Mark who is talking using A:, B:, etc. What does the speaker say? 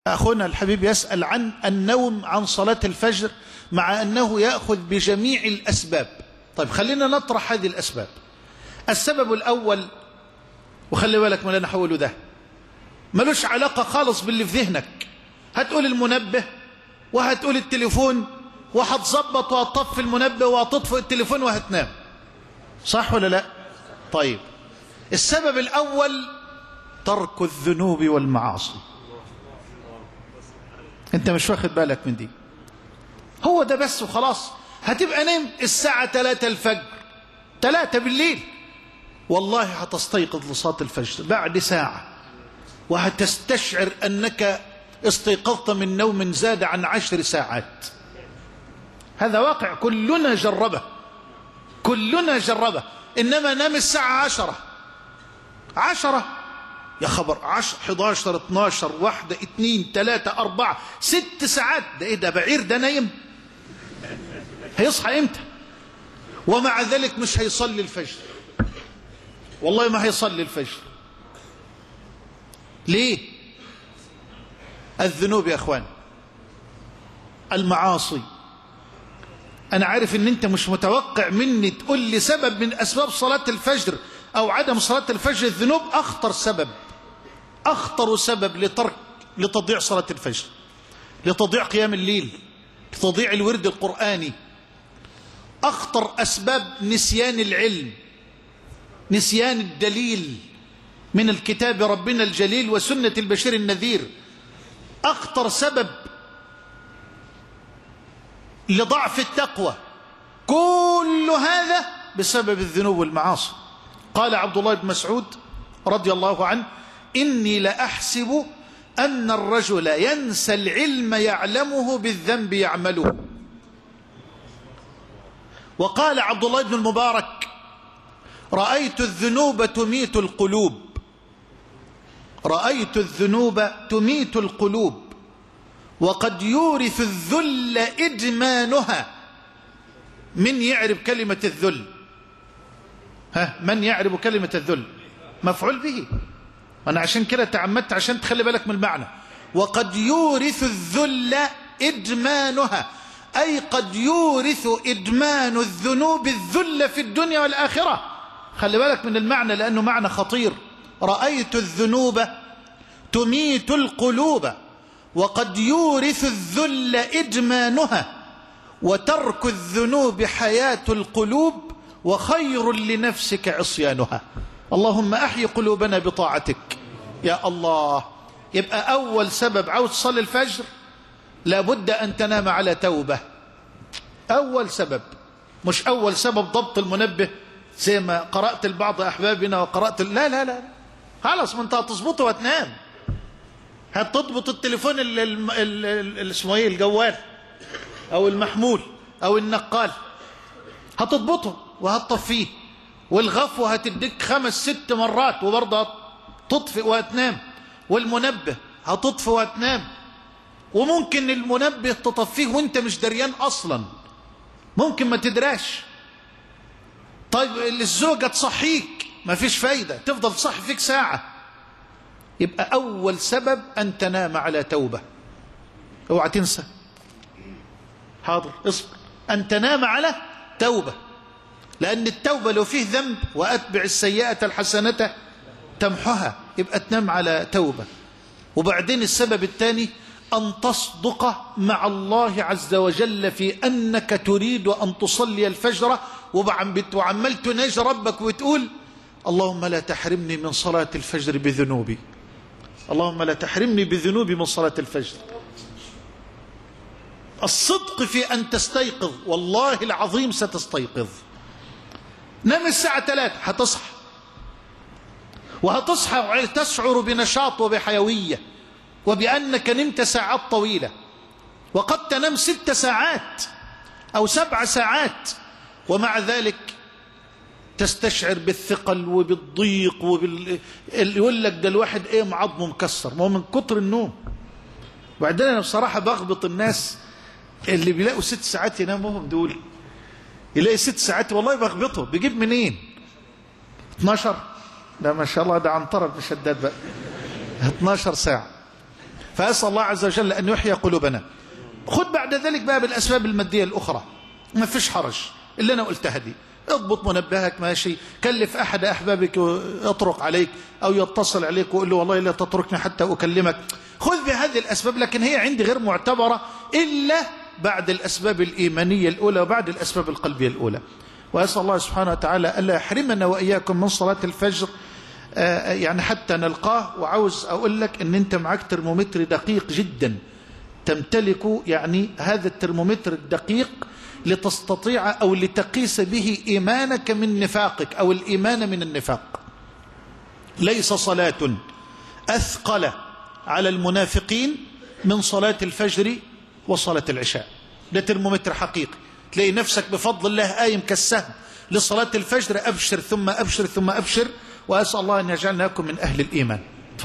A: أخونا الحبيب يسأل عن النوم عن صلاة الفجر مع أنه يأخذ بجميع الأسباب طيب خلينا نطرح هذه الأسباب السبب الأول وخلي بالك من اللي أنا حوله ده ملوش علاقة خالص باللي في ذهنك هتقول المنبه وهتقول التليفون وهتظبط وهتطفي المنبه وهتطفئ التليفون وهتنام صح ولا لا طيب السبب الأول ترك الذنوب والمعاصي انت مش واخد بالك من دي هو ده بس وخلاص هتبقى نام الساعة 3 الفجر 3 بالليل والله هتستيقظ لصلاة الفجر بعد ساعة وهتستشعر أنك استيقظت من نوم زاد عن عشر ساعات هذا واقع كلنا جربه كلنا جربه إنما نام الساعة عشرة عشرة يا خبر عشر 11 12 واحدة اتنين تلاتة أربعة ست ساعات ده إيه ده بعير ده نايم هيصحى إمتى ومع ذلك مش هيصلي الفجر والله ما هيصلي الفجر ليه الذنوب يا أخوان المعاصي أنا عارف إن أنت مش متوقع مني تقول لي سبب من أسباب صلاة الفجر أو عدم صلاة الفجر الذنوب أخطر سبب أخطر سبب لترك لتضيع صلاة الفجر لتضيع قيام الليل لتضيع الورد القرآني أخطر أسباب نسيان العلم نسيان الدليل من الكتاب ربنا الجليل وسنة البشير النذير أخطر سبب لضعف التقوى كل هذا بسبب الذنوب والمعاصي قال عبد الله بن مسعود رضي الله عنه إني لأحسب أن الرجل ينسى العلم يعلمه بالذنب يعمله وقال عبد الله بن المبارك رأيت الذنوب تميت القلوب رأيت الذنوب تميت القلوب وقد يورث الذل إدمانها من يعرف كلمة الذل ها من يعرف كلمة الذل مفعول به أنا عشان كده تعمدت عشان تخلي بالك من المعنى وقد يورث الذل إدمانها أي قد يورث إدمان الذنوب الذل في الدنيا والآخرة خلي بالك من المعنى لأنه معنى خطير رأيت الذنوب تميت القلوب وقد يورث الذل إدمانها وترك الذنوب حياة القلوب وخير لنفسك عصيانها اللهم أحي قلوبنا بطاعتك يا الله يبقى أول سبب عاوز تصلي الفجر لابد أن تنام على توبة أول سبب مش أول سبب ضبط المنبه زي ما قرأت البعض أحبابنا وقرأت لا لا لا خلاص ما انت هتظبطه وتنام هتضبط التليفون اللي اسمه ايه الجوال او المحمول او النقال هتضبطه وهتطفيه والغفوة هتديك خمس ست مرات وبرضه تطفئ وهتنام والمنبه هتطفئ وهتنام وممكن المنبه تطفيه وانت مش دريان اصلا ممكن ما تدراش طيب الزوجة تصحيك ما فيش فايدة تفضل تصحي فيك ساعة يبقى أول سبب أن تنام على توبة اوعى تنسى حاضر اصبر أن تنام على توبة لأن التوبة لو فيه ذنب وأتبع السيئة الحسنة تمحها يبقى تنام على توبة وبعدين السبب الثاني أن تصدق مع الله عز وجل في أنك تريد أن تصلي الفجر وعمال تناجي ربك وتقول اللهم لا تحرمني من صلاة الفجر بذنوبي اللهم لا تحرمني بذنوبي من صلاة الفجر الصدق في أن تستيقظ والله العظيم ستستيقظ نام الساعة ثلاثة هتصحى وهتصحى وتشعر بنشاط وبحيوية وبأنك نمت ساعات طويلة وقد تنام ست ساعات أو سبع ساعات ومع ذلك تستشعر بالثقل وبالضيق وبال يقول لك ده الواحد ايه معظمه مكسر ما هو من كتر النوم وبعدين انا بصراحه بغبط الناس اللي بيلاقوا ست ساعات يناموهم دول يلاقي ست ساعات والله بغبطه بيجيب منين 12 ده ما شاء الله ده عنترة بن شداد بقى 12 ساعة فأسأل الله عز وجل أن يحيي قلوبنا خذ بعد ذلك بقى بالأسباب المادية الأخرى ما فيش حرج اللي أنا قلتها دي اضبط منبهك ماشي كلف أحد أحبابك يطرق عليك أو يتصل عليك ويقول له والله لا تتركني حتى أكلمك خذ بهذه الأسباب لكن هي عندي غير معتبرة إلا بعد الأسباب الإيمانية الأولى وبعد الأسباب القلبية الأولى وأسأل الله سبحانه وتعالى ألا يحرمنا وإياكم من صلاة الفجر يعني حتى نلقاه وعاوز أقول لك أن أنت معك ترمومتر دقيق جدا تمتلك يعني هذا الترمومتر الدقيق لتستطيع أو لتقيس به إيمانك من نفاقك أو الإيمان من النفاق ليس صلاة أثقل على المنافقين من صلاة الفجر وصلاة العشاء ده ترمومتر حقيقي تلاقي نفسك بفضل الله قايم كالسهم لصلاة الفجر أبشر ثم أبشر ثم أبشر وأسأل الله أن يجعلنا لكم من أهل الإيمان